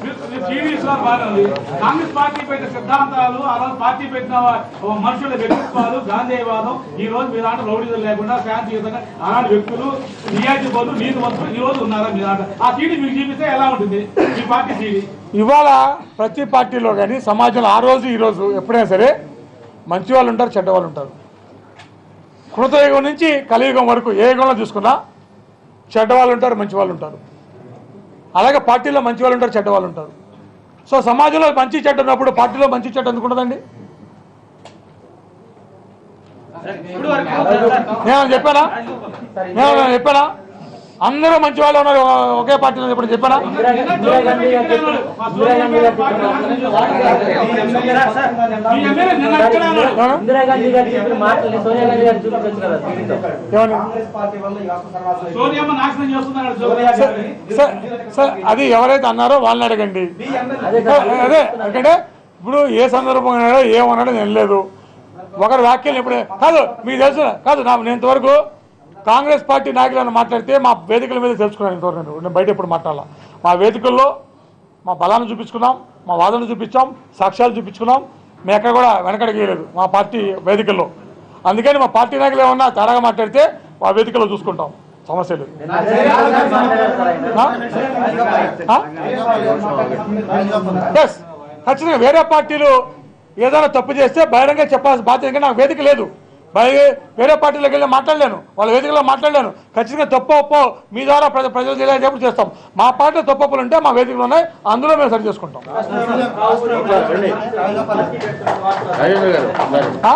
కాంగ్రెస్ పార్టీ పెట్టిన సిద్ధాంతాలు ఆ రోజు పార్టీ పెట్టిన వా- మనుషుల వ్యక్తిత్వాలు గాంధేయవాదం ఈ రోజు మీ దాంట్లో రౌడీలు లేకుండా శాంతియుతంగా అలాంటి వ్యక్తులు నియాజీ బోర్డు నీతివంతులు ఈ రోజు ఉన్నారా మీ దాంట్లో ఆ సీడీ మీకు చూపిస్తే ఎలా ఉంటుంది మీ పార్టీ సీడీ ఇవాళ ప్రతి పార్టీలో కానీ సమాజంలో ఆ రోజు ఈ రోజు ఎప్పుడైనా సరే మంచి వాళ్ళు ఉంటారు చెడ్డ వాళ్ళు ఉంటారు కృతయుగం నుంచి కలియుగం వరకు ఏ యుగంలో చూసుకున్నా చెడ్డ వాళ్ళు ఉంటారు మంచి వాళ్ళు ఉంటారు అలాగే పార్టీలో మంచి వాళ్ళు ఉంటారు చెడ్డ వాళ్ళు ఉంటారు సో సమాజంలో మంచి చెడ్డ ఉన్నప్పుడు పార్టీలో మంచి చెడ్డ ఎందుకు ఉండదండి ఇప్పుడు వరకు నేను చెప్పానా నేను చెప్పానా అందరూ మంచి వాళ్ళు ఉన్నారు ఒకే పార్టీలో ఇప్పుడు చెప్పానా మీ ఎమ్మెల్యే నిన్న ఎక్కడ ఉన్నాడు? ఏమన్నా? ఇందిరాగాంధీ గారు చెప్పిన మాటల్ని సోనియా గాంధీ గారు చూపించచ్చు కదా టీవీలో ఏమని కాంగ్రెస్ పార్టీ వల్ల ఈ రాష్ట్ర సర్వాసం సోనియమ్మ నాశనం చేస్తున్నాడు Sonia sir Gandhi sir sir అది ఎవరైతే అన్నారో వాళ్ళని అడగండి మీ ఎమ్మెల్యే అదే అదే అదే ఎందుకంటే ఇప్పుడు ఏ సందర్భంగా అన్నాడో ఏమన్నాడో నేను లేదు ఒకరి వ్యాఖ్యలు ఇప్పుడు కాదు మీకు తెలుసు కాదు నా నేను ఇంతవరకు కాంగ్రెస్ పార్టీ నాయకులను మాట్లాడితే మా వేదికల మీద తెలుసుకున్నాను ఇంతవరకు నేను నేను బయట ఎప్పుడు మాట్లాడాల మా వేదికల్లో మా బలాన్ని చూపించుకున్నాం మా వాదన చూపించాం సాక్ష్యాలు చూపించుకున్నాం మేము ఎక్కడ కూడా వెనకడగలేదు మా పార్టీ వేదికల్లో అందుకని మా పార్టీ నాయకులు ఏమన్నా తేడాగా మాట్లాడితే మా వేదికలో చూసుకుంటాం సమస్య లేదు ఆ? ఆ? ఎస్ ఖచ్చితంగా వేరే పార్టీలు ఏదైనా తప్పు చేస్తే బహిరంగ చెప్పాల్సిన బాధ్యత ఇంకా నాకు వేదిక లేదు బయ వేరే పార్టీలోకి వెళ్ళి మాట్లాడలేను వాళ్ళ వేదికలో మాట్లాడలేను ఖచ్చితంగా తప్పు ఒప్పో మీ ద్వారా ప్రజ ప్రజలు తెలియజేప్పుడు చేస్తాం మా పార్టీలో తప్పు ఒప్పులు ఉంటే మా వేదికలు ఉన్నాయి అందులో మేము సరి చేసుకుంటాం రాజేంద్ర గారు మరి ఆ?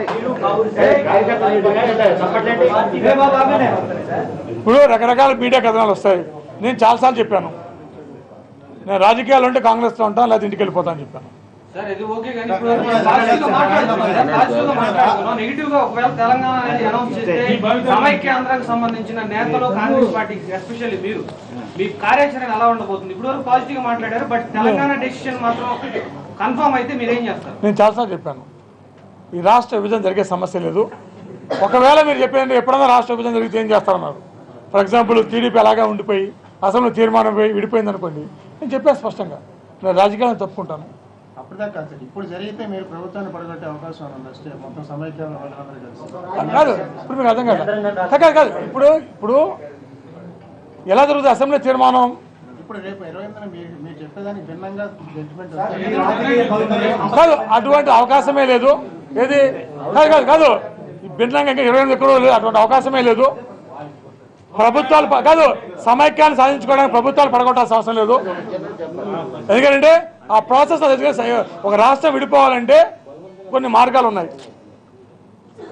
ఇప్పుడు రకరకాల మీడియా కథనాలు వస్తాయి నేను చాలాసార్లు చెప్పాను నేను రాజకీయాలు ఉంటే కాంగ్రెస్లో ఉంటాను లేదా ఇంటికి వెళ్ళిపోతాను చెప్పాను సార్ ఇది ఓకే కానీ ఇప్పుడు పాజిటివ్ గా మాట్లాడుతున్నాం సార్ పాజిటివ్ గా మాట్లాడుతున్నాం నెగిటివ్ గా ఒకవేళ తెలంగాణ అనేది అనౌన్స్ చేస్తే సమైక్యాంధ్రానికి సంబంధించిన నేతలు కాంగ్రెస్ పార్టీకి ఎస్పెషల్లీ మీరు మీ కార్యాచరణ ఎలా ఉండబోతుంది ఇప్పుడు వరకు పాజిటివ్ గా మాట్లాడారు బట్ తెలంగాణ డెసిషన్ మాత్రం కన్ఫర్మ్ అయితే మీరేం చేస్తారు నేను చాలాసార్లు చెప్పాను ఈ రాష్ట్ర విభజన జరిగే సమస్య లేదు ఒకవేళ మీరు చెప్పేది ఎప్పుడైనా రాష్ట్ర విభజన జరిగితే ఏం చేస్తారన్నారు ఫర్ ఎగ్జాంపుల్ టీడీపీ అలాగే ఉండిపోయి అసలు తీర్మానం పోయి విడిపోయింది అనుకోండి నేను చెప్పాను స్పష్టంగా నేను రాజకీయాలను తప్పుకుంటాను అప్పటిదాకా కాదు సార్ ఇప్పుడు జరిగితే మీరు ప్రభుత్వాన్ని పడగొట్టే అవకాశం ఉంది అಷ್ಟೇ మొత్తం సమైక్యంగా వాళ్ళందరూ కలిసి కాదు ఇప్పుడు మీకు అర్థం కాదు కాదు కాదు ఇప్పుడు ఇప్పుడు ఎలా జరుగుతుంది అసెంబ్లీ తీర్మానం ఇప్పుడు రేపు ఇరవై ఎనిమిదిన మీరు మీరు చెప్పేదానికి భిన్నంగా జడ్జిమెంట్ వస్తే కాదు అటువంటి అవకాశమే లేదు ఏది కాదు కాదు కాదు ఈ భిన్నంగా ఇంకా ఇరవై ఎనిమిది ఎక్కడో లేదు అటువంటి అవకాశమే లేదు ప్రభుత్వాలు ప- కాదు సమైక్యాన్ని సాధించుకోవడానికి ప్రభుత్వాలు పడగొట్టాల్సిన అవసరం లేదు ఎందుకంటే ఆ ప్రాసెస్ ఒక రాష్ట్రం విడిపోవాలంటే కొన్ని మార్గాలు ఉన్నాయి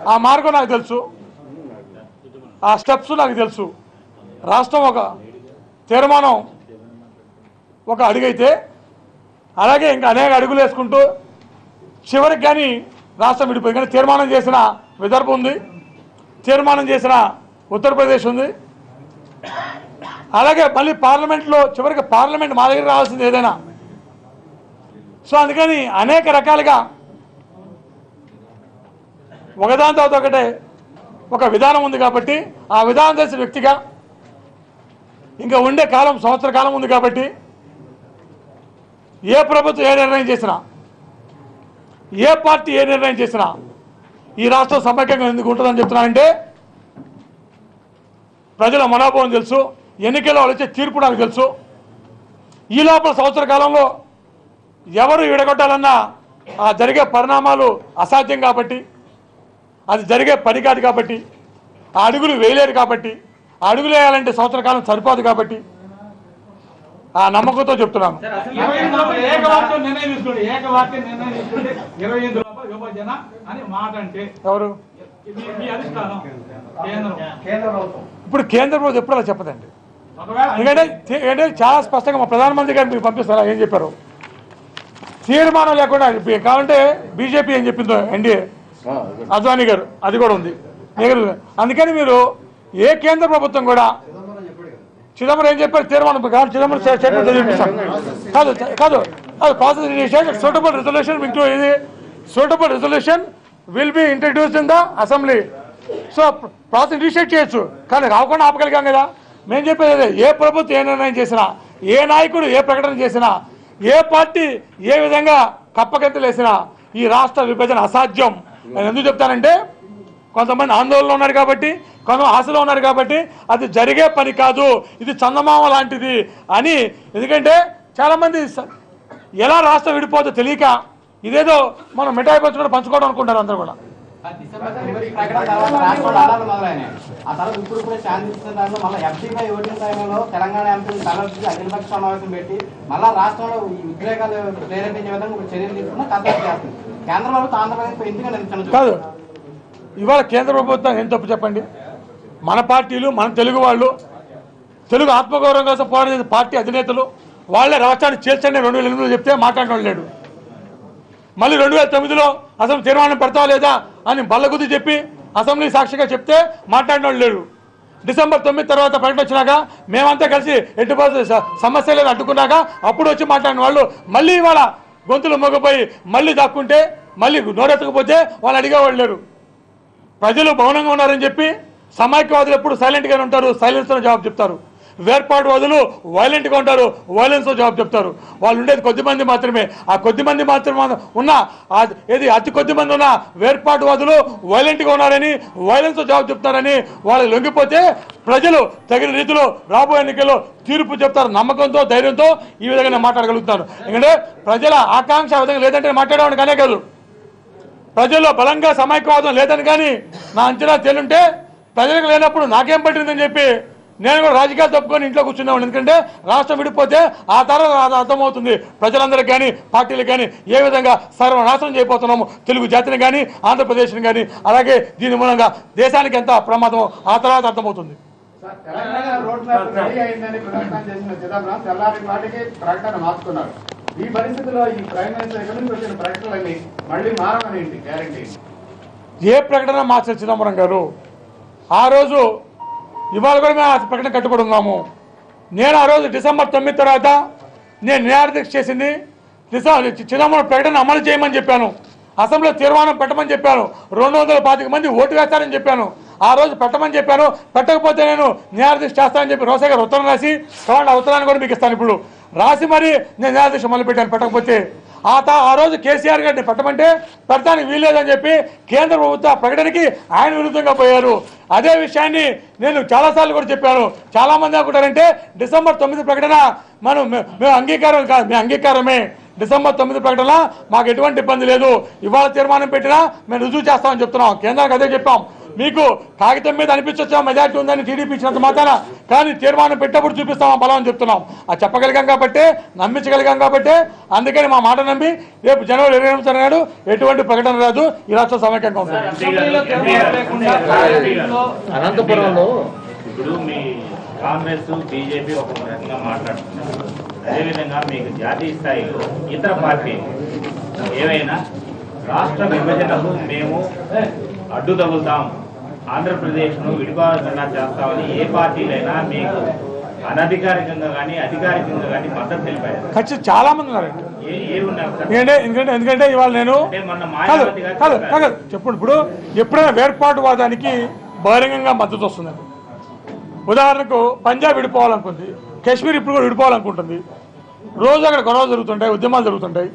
ఆ మార్గం నాకు తెలుసు ఆ స్టెప్స్ నాకు తెలుసు రాష్ట్రం ఒక తీర్మానం ఒక అడుగైతే అలాగే ఇంకా అనేక అడుగులు వేసుకుంటూ చివరికి కానీ రాష్ట్రం విడిపోయింది కానీ తీర్మానం చేసిన విదర్భ ఉంది తీర్మానం చేసిన ఉత్తరప్రదేశ్ ఉంది అలాగే మళ్ళీ పార్లమెంట్లో చివరికి పార్లమెంట్ మా దగ్గర రావాల్సింది ఏదైనా సో అందుకని అనేక రకాలుగా ఒకదాని తర్వాత ఒకటే ఒక విధానం ఉంది కాబట్టి ఆ విధానం తెలిసిన వ్యక్తిగా ఇంకా ఉండే కాలం సంవత్సర కాలం ఉంది కాబట్టి ఏ ప్రభుత్వం ఏ నిర్ణయం చేసినా ఏ పార్టీ ఏ నిర్ణయం చేసినా ఈ రాష్ట్రం సమైక్యంగా ఎందుకు ఉంటుందని చెప్తున్నానంటే ప్రజల మనోభావం తెలుసు ఎన్నికల్లో వాళ్ళు వచ్చే తీర్పు నాకు తెలుసు ఈ లోపల సంవత్సర కాలంలో ఎవరు విడగొట్టాలన్నా ఆ జరిగే పరిణామాలు అసాధ్యం కాబట్టి అది జరిగే పని కాదు కాబట్టి ఆ అడుగులు వేయలేరు కాబట్టి ఆ అడుగులు వేయాలంటే సంవత్సర కాలం సరిపోదు కాబట్టి ఆ నమ్మకంతో చెప్తున్నాను ఇరవై ఎనిమిది లోపల ఏకవాక్యం నిర్ణయం తీసుకోండి ఏకవాక్యం నిర్ణయం తీసుకుంటే ఇరవై ఎనిమిది లోపల విభజన అని మాట అంటే ఎవరు మీ- మీ అధిష్టానం కేంద్రం కేంద్ర ప్రభుత్వం ఇప్పుడు కేంద్ర ప్రభుత్వం ఎప్పుడు అలా చెప్పదండి ఒకవేళ ఎందుకంటే తే- ఏంటంటే చాలా స్పష్టంగా మా ప్రధానమంత్రి గారు మీకు పంపిస్తారా ఏం చెప్పారు తీర్మానం లేకుండా ఇప్పుడు కావాలంటే బీజేపీ ఏం చెప్పిందో ఎన్డీఏ అద్వానీ గారు అది కూడా ఉంది మిగతా అందుకని మీరు ఏ కేంద్ర ప్రభుత్వం కూడా చిదంబరం ఏం చెప్పారు తీర్మానం కాదు చిదంబరం స్టే- స్టేట్మెంట్ చదివిపిస్తాం కాదు కాదు అది process initiate suitable resolution include ఇది suitable resolution will be introduce in the assembly so process initiate చేయొచ్చు కానీ రాకుండా ఆపగలిగాం కదా మేము చెప్పేది అదే ఏ ప్రభుత్వం ఏ నిర్ణయం చేసినా ఏ నాయకుడు ఏ ప్రకటన చేసినా ఏ పార్టీ ఏ విధంగా కప్పగంతులు వేసినా ఈ రాష్ట్ర విభజన అసాధ్యం నేను ఎందుకు చెప్తానంటే కొంతమంది ఆందోళనలో ఉన్నారు కాబట్టి కొంతమంది ఆశలో ఉన్నారు కాబట్టి అది జరిగే పని కాదు ఇది చందమామ లాంటిది అని ఎందుకంటే చాలామంది స- ఎలా రాష్ట్రం విడిపోతుందో తెలియక ఇదేదో మనం మిఠాయి పంచుకొని పంచుకోవడం అనుకుంటారు అందరూ కూడా డిసెంబర్ తొమ్మిది ప్రకటన తర్వాత రాష్ట్రంలో అడాలు మొదలైనాయి ఆ తర్వాత ఇప్పుడు కూడా శాంతి దాంట్లో మళ్ళీ ఎఫ్డీపై ఓటింగ్ సమయంలో తెలంగాణ ఎంపీలు తలొచ్చి అఖిలపక్ష సమావేశం పెట్టి మళ్ళా రాష్ట్రంలో ఈ ఉద్రేకాలు ప్రేరేపించే విధంగా ఒక చర్యలు తీసుకున్న కసరత్తు చేస్తుంది కేంద్ర ప్రభుత్వం ఆంధ్రప్రదేశ్ ఎందుకంటే నిల్చున్నది కాదు ఇవాళ కేంద్ర ప్రభుత్వం ఏం తప్పు చెప్పండి మన పార్టీలు మన తెలుగు వాళ్ళు తెలుగు ఆత్మగౌరవం కోసం పోరాడే పార్టీ అధినేతలు వాళ్ళే రాష్ట్రాన్ని చేర్చండి రెండు వేల ఎనిమిదిలో చెప్తే మాట్లాడిన వాళ్ళు లేడు మళ్ళీ రెండు వేల తొమ్మిదిలో అసలు తీర్మానం పెడతావా లేదా అని బల్లగుద్ది చెప్పి అసెంబ్లీ సాక్షిగా చెప్తే మాట్లాడిన వాళ్ళు లేరు డిసెంబర్ తొమ్మిది తర్వాత ప్రకటన వచ్చినాక మేమంతా కలిసి ఎట్టి పరిస్థితి స- సమస్య లేదు అడ్డుకున్నాక అప్పుడు వచ్చి మాట్లాడిన వాళ్ళు మళ్ళీ ఇవాళ గొంతులు మొగపోయి మళ్ళీ దాక్కుంటే మళ్ళీ నోరెత్తకపోతే వాళ్ళు అడిగేవాళ్ళు లేరు ప్రజలు మౌనంగా ఉన్నారని చెప్పి సమైక్యవాదులు ఎప్పుడు సైలెంట్గానే ఉంటారు సైలెన్స్తో జవాబు చెప్తారు వేర్పాటువాదులు వైలెంట్గా ఉంటారు వైలెన్స్తో జవాబు చెప్తారు వాళ్ళు ఉండేది కొద్ది మంది మాత్రమే ఆ కొద్ది మంది మాత్రమే ఉన్న ఆ ఏది అతి కొద్ది మంది ఉన్న వేర్పాటువాదులు వైలెంట్గా ఉన్నారని వైలెన్స్తో జవాబు చెప్తారని వాళ్ళు లొంగిపోతే ప్రజలు తగిన రీతిలో రాబోయే ఎన్నికల్లో తీర్పు చెప్తారు నమ్మకంతో ధైర్యంతో ఈ విధంగా నేను మాట్లాడగలుగుతాను ఎందుకంటే ప్రజల ఆకాంక్ష ఆ విధంగా లేదంటే మాట్లాడేవాడిని కానే కాదు ప్రజల్లో బలంగా సమైక్యవాదం లేదని కానీ నా అంచనా తేలుంటే ప్రజలకు లేనప్పుడు నాకేం పట్టిందని చెప్పి నేను కూడా రాజకీయాలు తప్పుకొని ఇంట్లో కూర్చున్నాను ఎందుకంటే రాష్ట్రం విడిపోతే ఆ తర్వాత అది అర్థమవుతుంది ప్రజలందరికీ కానీ పార్టీలకు కానీ ఏ విధంగా సర్వనాశనం చేయబోతున్నాము తెలుగు జాతిని కానీ ఆంధ్రప్రదేశ్ని కానీ అలాగే దీని మూలంగా దేశానికి ఎంత ప్రమాదం ఆ తర్వాత అర్థమవుతుంది తెలంగాణ రోడ్ మ్యాప్ రెడీ అయిందని ప్రకటన చేసిన చిదంబరం తెల్లారి వాటికి ప్రకటన మార్చుకున్నారు ఈ పరిస్థితిలో ఈ ప్రైమ్ మినిస్టర్ ఎక్కడి నుంచి వచ్చిన ప్రకటనలన్నీ మళ్ళీ మారమని ఏంటి గ్యారంటీ ఏ ప్రకటన మార్చారు చిదంబరం గారు ఆ రోజు ఇవాళ కూడా మేము ఆ ప్రకటన కట్టుబడి ఉన్నాము నేను ఆ రోజు డిసెంబర్ తొమ్మిది తర్వాత నేను న్యాయదీక్ష చేసింది డిసెంబర్ చిదంబరం ప్రకటన అమలు చేయమని చెప్పాను అసెంబ్లీలో తీర్మానం పెట్టమని చెప్పాను రెండు వందల పాతిక మంది ఓటు వేస్తారని చెప్పాను ఆ రోజు పెట్టమని చెప్పాను పెట్టకపోతే నేను న్యాయదీక్ష చేస్తానని చెప్పి రోసా గారు ఉత్తరం రాసి కావాలంటే ఆ ఉత్తరాన్ని కూడా మీకు ఇస్తాను ఇప్పుడు రాసి మరి నేను న్యాయదీక్ష మొదలుపెట్టాను పెట్టకపోతే ఆ తా ఆ రోజు కేసీఆర్ గారిని పెట్టమంటే పెట్టడానికి వీల్లేదని చెప్పి కేంద్ర ప్రభుత్వ ప్రకటనకి ఆయన విరుద్ధంగా పోయారు అదే విషయాన్ని నేను చాలాసార్లు కూడా చెప్పాను చాలామంది అనుకుంటారంటే డిసెంబర్ తొమ్మిది ప్రకటన మనం మే- మేము అంగీకారం కాదు మేము అంగీకారమే డిసెంబర్ తొమ్మిది ప్రకటన మాకు ఎటువంటి ఇబ్బంది లేదు ఇవాళ తీర్మానం పెట్టినా మేము రుజువు చేస్తామని చెప్తున్నాం కేంద్రానికి అదే చెప్పాం మీకు కాగితం మీద అనిపించొచ్చా మెజార్టీ ఉందని టీడీపీ ఇచ్చినంత మాత్రాన కానీ తీర్మానం పెట్టినప్పుడు చూపిస్తాం ఆ బలం అని చెప్తున్నాం అది చెప్పగలిగాం కాబట్టి నమ్మించగలిగాం కాబట్టి అందుకని మా మాట నమ్మి రేపు జనవరి ఇరవై ఎనిమిది నాడు ఎటువంటి ప్రకటన రాదు ఈ రాష్ట్రం సమైక్యంగా ఉంటుంది అసెంబ్లీలో తీర్మానం లేకుండా పార్లమెంట్లో అనంతపురంలో ఇప్పుడు మీ కాంగ్రెస్ బీజేపీ ఒక రకంగా మాట్లాడుతున్నారు అదేవిధంగా మీకు జాతీయ స్థాయిలో ఇతర పార్టీలు ఏవైనా రాష్ట్ర విభజనకు మేము అడ్డు తగులుతాం ఆంధ్రప్రదేశ్ను విడిపోకుండా చేస్తామని ఏ పార్టీలైనా మీకు అనధికారికంగా కానీ అధికారికంగా కానీ మద్దతు తెలిపారు ఖచ్చితంగా చాలా మంది ఉన్నారండి ఏ ఏ ఉన్నారు సార్? ఎందుకంటే ఎందుకంటే ఎందుకంటే ఇవాళ నేను అంటే మొన్న కాదు మాయావతి గారు కాదు చెప్పారు. కాదు చెప్పండి ఇప్పుడు ఎప్పుడైనా వేర్పాటువాదానికి బహిరంగంగా మద్దతు వస్తుందండి ఉదాహరణకు పంజాబ్ విడిపోవాలనుకుంది కాశ్మీర్ ఇప్పుడు కూడా విడిపోవాలనుకుంటుంది రోజు అక్కడ గొడవలు జరుగుతుంటాయి ఉద్యమాలు జరుగుతుంటాయి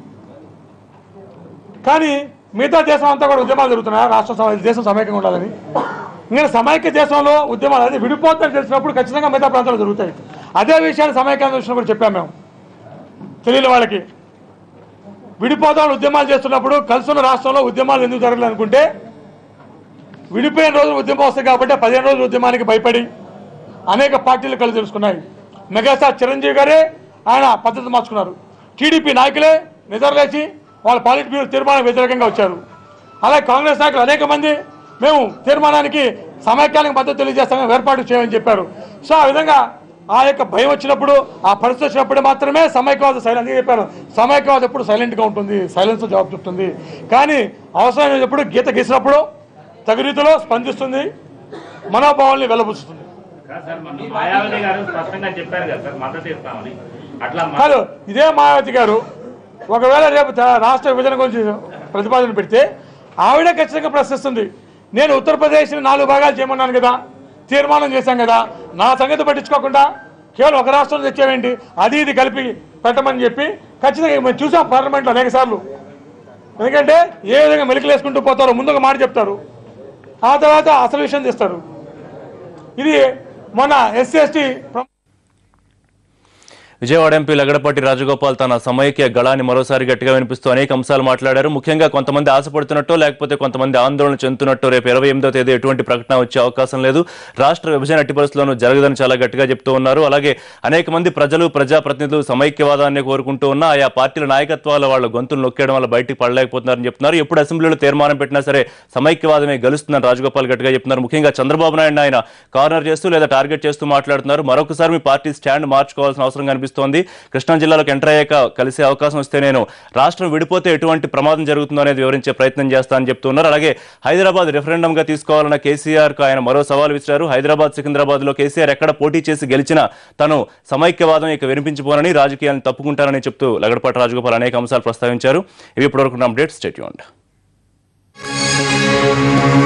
కానీ మిగతా దేశం అంతా కూడా ఉద్యమాలు జరుగుతున్నాయి రాష్ట్ర సమ- దేశం సమైక్యంగా ఉండాలని ఇంకా సమైక్య దేశంలో ఉద్యమాలు అది విడిపోతుందని తెలిసినప్పుడు ఖచ్చితంగా మిగతా ప్రాంతాలు జరుగుతాయి అదే విషయాన్ని సమైక్యాంధ్ర చూసినప్పుడు చెప్పాము మేము తెలియని వాళ్ళకి విడిపోదాం ఉద్యమాలు చేస్తున్నప్పుడు కలుసున్న రాష్ట్రంలో ఉద్యమాలు ఎందుకు జరగలేదు అనుకుంటే విడిపోయిన రోజులు ఉద్యమం వస్తాయి కాబట్టి పదిహేను రోజుల ఉద్యమానికి భయపడి అనేక పార్టీలు కళ్ళు తెలుసుకున్నాయి మెగాస్టార్ చిరంజీవి గారే ఆయన పద్ధతి మార్చుకున్నారు టీడీపీ నాయకులే నిద్రలేచి వాళ్ళ పాలిట్ బ్యూరో తీర్మానం వ్యతిరేకంగా వచ్చారు అలాగే కాంగ్రెస్ నాయకులు అనేక మంది మేము తీర్మానానికి సమైక్యానికి మద్దతు తెలియజేస్తామని ఏర్పాటు చేయమని చెప్పారు సో ఆ విధంగా ఆ యొక్క భయం వచ్చినప్పుడు ఆ పరిస్థితి వచ్చినప్పుడు మాత్రమే సమైక్యవాద సైలెంట్ చెప్పారు సమైక్యవాదం ఎప్పుడు సైలెంట్గా ఉంటుంది సైలెన్స్ జవాబు చెప్తుంది కానీ అవసరమైనప్పుడు గీత గీసినప్పుడు తగు రీతిలో స్పందిస్తుంది మనోభావాల్ని వెలబుచ్చుతుంది కాదు సార్ మొన్న మాయావతి గారు స్పష్టంగా చెప్పారు కదా సార్ మద్దతు ఇస్తామని అట్లా మ- కాదు ఇదే మాయావతి గారు ఒకవేళ రేపు త- రాష్ట్ర విభజన గురించి ప్రతిపాదన పెడితే ఆవిడే ఖచ్చితంగా ప్రశ్నిస్తుంది నేను ఉత్తరప్రదేశ్ని నాలుగు భాగాలు చేయమన్నాను కదా తీర్మానం చేశాం కదా నా సంగతి పట్టించుకోకుండా కేవలం ఒక రాష్ట్రం తెచ్చావేంటి అది ఇది కలిపి పెట్టమని చెప్పి ఖచ్చితంగా మేము చూసాం పార్లమెంట్లో అనేక సార్లు ఎందుకంటే ఏ విధంగా మెలికలు వేసుకుంటూ పోతారో ముందు ఒక మాట చెప్తారు ఆ తర్వాత అసలు విషయం తీస్తారు ఇది మొన్న SC ST Vijayawada MP Lagadapati Rajagopal తన సమైక్య గళాన్ని మరోసారి గట్టిగా వినిపిస్తూ అనేక అంశాలు మాట్లాడారు ముఖ్యంగా కొంతమంది ఆశపడుతున్నట్టు లేకపోతే కొంతమంది ఆందోళన చెందుతున్నట్టు రేపు ఇరవై ఎనిమిదో తేదీ ఎటువంటి ప్రకటన వచ్చే అవకాశం లేదు రాష్ట్ర విభజన ఎట్టి పరిస్థితుల్లోనూ జరగదని చాలా గట్టిగా చెప్తూ ఉన్నారు అలాగే అనేక మంది ప్రజలు ప్రజాప్రతినిధులు సమైక్యవాదాన్ని కోరుకుంటూ ఉన్న ఆయా పార్టీల నాయకత్వాల వాళ్ళ గొంతులు నొక్కేయడం వల్ల బయటికి పడలేకపోతున్నారని చెప్తున్నారు ఎప్పుడు అసెంబ్లీలో తీర్మానం పెట్టినా సరే సమైక్యవాదమే గెలుస్తుందని రాజగోపాల్ గట్టిగా చెప్తున్నారు ముఖ్యంగా చంద్రబాబు నాయుడు ఆయన కార్నర్ చేస్తూ లేదా టార్గెట్ చేస్తూ మాట్లాడుతున్నారు మరొకసారి మీ పార్టీ స్టాండ్ మార్చుకోవాల్సిన అవసరం కనిపిస్తోంది కృష్ణా జిల్లాలోకి ఎంటర్ అయ్యాక కలిసే అవకాశం వస్తే నేను రాష్ట్రం విడిపోతే ఎటువంటి ప్రమాదం జరుగుతుందో అనేది వివరించే ప్రయత్నం చేస్తానని చెప్తున్నారు అలాగే హైదరాబాద్ రెఫరెండం గా తీసుకోవాలన్న కేసీఆర్ కు ఆయన మరో సవాల్ విసిరారు హైదరాబాద్ సికింద్రాబాద్ లో కేసీఆర్ ఎక్కడ పోటీ చేసి గెలిచినా తను సమైక్యవాదం ఇక వినిపించిపోనని రాజకీయాలను తప్పుకుంటానని చెప్తూ లగడపాటి రాజగోపాల్ అనేక అంశాలు ప్రస్తావించారు ఇవి ఇప్పటివరకు అప్డేట్స్ స్టేట్యూండ్